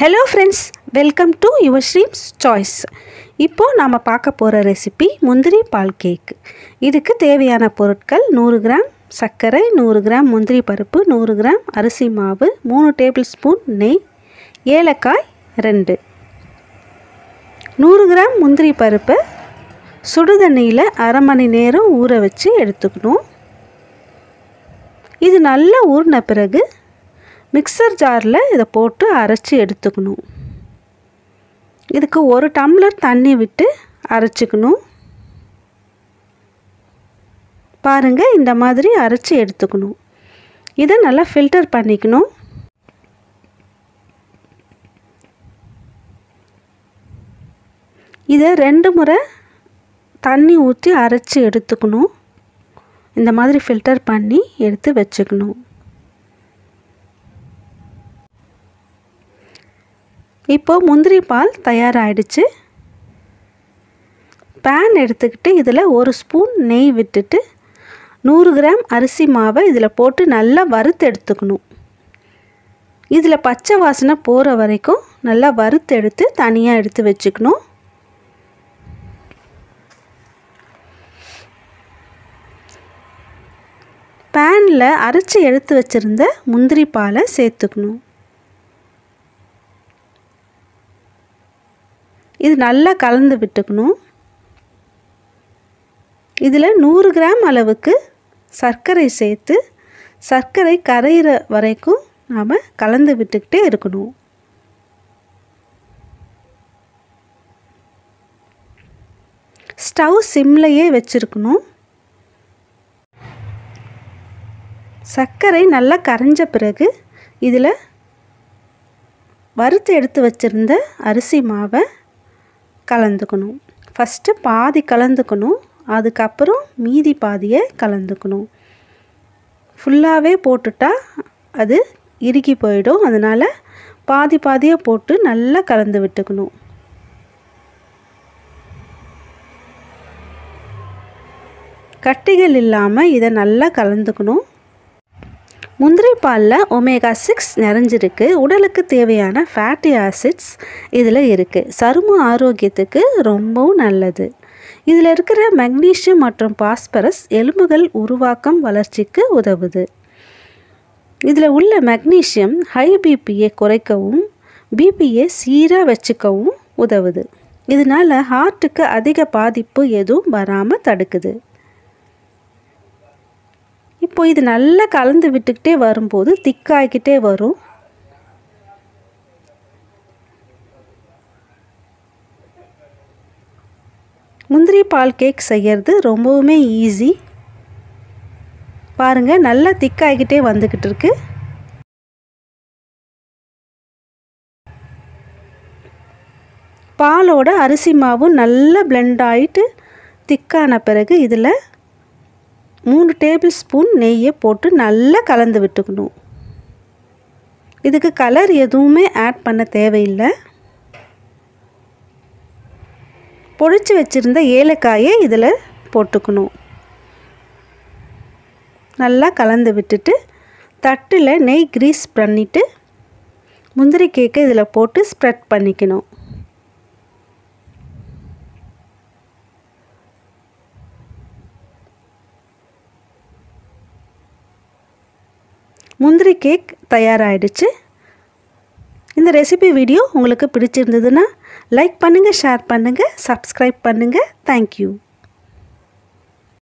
hello friends welcome to your ஸ்ரீம்ஸ் choice இப்போது நாம் பார்க்க போகிற ரெசிபி முந்திரி பால் கேக் இதுக்கு தேவையான பொருட்கள் நூறு கிராம் சர்க்கரை நூறு கிராம் முந்திரி பருப்பு நூறு கிராம் அரிசி மாவு மூணு டேபிள் ஸ்பூன் நெய் ஏலக்காய் ரெண்டு நூறு கிராம் முந்திரி பருப்பை சுடுதண்ணியில் அரை மணி நேரம் ஊற வச்சு எடுத்துக்கணும் இது நல்லா ஊறின பிறகு மிக்சர் ஜாரில் இதை போட்டு அரைச்சி எடுத்துக்கணும் இதுக்கு ஒரு டம்ளர் தண்ணி விட்டு அரைச்சிக்கணும் பாருங்கள் இந்த மாதிரி அரைச்சி எடுத்துக்கணும் இதை நல்லா ஃபில்டர் பண்ணிக்கணும் இதை ரெண்டு முறை தண்ணி ஊற்றி அரைச்சி எடுத்துக்கணும் இந்த மாதிரி ஃபில்டர் பண்ணி எடுத்து வச்சுக்கணும் இப்போது முந்திரி பால் தயாராகிடுச்சு பேன் எடுத்துக்கிட்டு இதில் ஒரு ஸ்பூன் நெய் விட்டுட்டு நூறு கிராம் அரிசி மாவை இதில் போட்டு நல்லா வறுத்து எடுத்துக்கணும் இதில் பச்சை வாசனை போகிற வரைக்கும் நல்லா வறுத்து எடுத்து தனியாக எடுத்து வச்சுக்கணும் பேனில் அரைச்சி எடுத்து வச்சுருந்த முந்திரி பாலை சேர்த்துக்கணும் இது நல்லா கலந்து விட்டுக்கணும் இதில் நூறு கிராம் அளவுக்கு சர்க்கரை சேர்த்து சர்க்கரை கரையிற வரைக்கும் நாம் கலந்து விட்டுக்கிட்டே இருக்கணும் ஸ்டவ் சிம்லையே வச்சுருக்கணும் சர்க்கரை நல்லா கரைஞ்ச பிறகு இதில் வறுத்து எடுத்து வச்சுருந்த அரிசி மாவை கலந்துக்கணும் ஃபஸ்ட்டு பாதி கலந்துக்கணும் அதுக்கப்புறம் மீதி பாதியை கலந்துக்கணும் ஃபுல்லாகவே போட்டுட்டா அது இறுகி போயிடும் அதனால் பாதி பாதியாக போட்டு நல்லா கலந்து விட்டுக்கணும் கட்டிகள் இல்லாமல் இதை நல்லா கலந்துக்கணும் முந்திரி பாலில் ஒமேகா சிக்ஸ் நிறைஞ்சிருக்கு உடலுக்கு தேவையான ஃபேட்டி ஆசிட்ஸ் இதில் இருக்குது சரும ஆரோக்கியத்துக்கு ரொம்பவும் நல்லது இதில் இருக்கிற மெக்னீஷியம் மற்றும் பாஸ்பரஸ் எலும்புகள் உருவாக்கம் வளர்ச்சிக்கு உதவுது இதில் உள்ள மெக்னீஷியம் ஹை பிபியை குறைக்கவும் பிபியை சீராக வச்சுக்கவும் உதவுது இதனால் ஹார்ட்டுக்கு அதிக பாதிப்பு எதுவும் வராமல் தடுக்குது இப்போ இது நல்லா கலந்து விட்டுக்கிட்டே வரும்போது திக்காகிக்கிட்டே வரும் முந்திரி பால் கேக் செய்கிறது ரொம்பவுமே ஈஸி பாருங்கள் நல்லா திக்காகிக்கிட்டே வந்துக்கிட்டு இருக்கு பாலோட அரிசி மாவும் நல்லா பிளெண்ட் ஆகிட்டு திக்கான பிறகு இதில் மூணு டேபிள் ஸ்பூன் நெய்யை போட்டு நல்லா கலந்து விட்டுக்கணும் இதுக்கு கலர் எதுவுமே ஆட் பண்ண தேவையில்லை பொடிச்சு வச்சுருந்த ஏலக்காயை இதில் போட்டுக்கணும் நல்லா கலந்து விட்டுட்டு தட்டில் நெய் க்ரீஸ் பண்ணிவிட்டு முந்திரி கேக்கை இதில் போட்டு ஸ்ப்ரெட் பண்ணிக்கணும் முந்திரி கேக் தயாராகிடுச்சு இந்த ரெசிபி வீடியோ உங்களுக்கு பிடிச்சிருந்ததுன்னா லைக் பண்ணுங்கள் ஷேர் பண்ணுங்கள் சப்ஸ்கிரைப் பண்ணுங்கள் தேங்க்யூ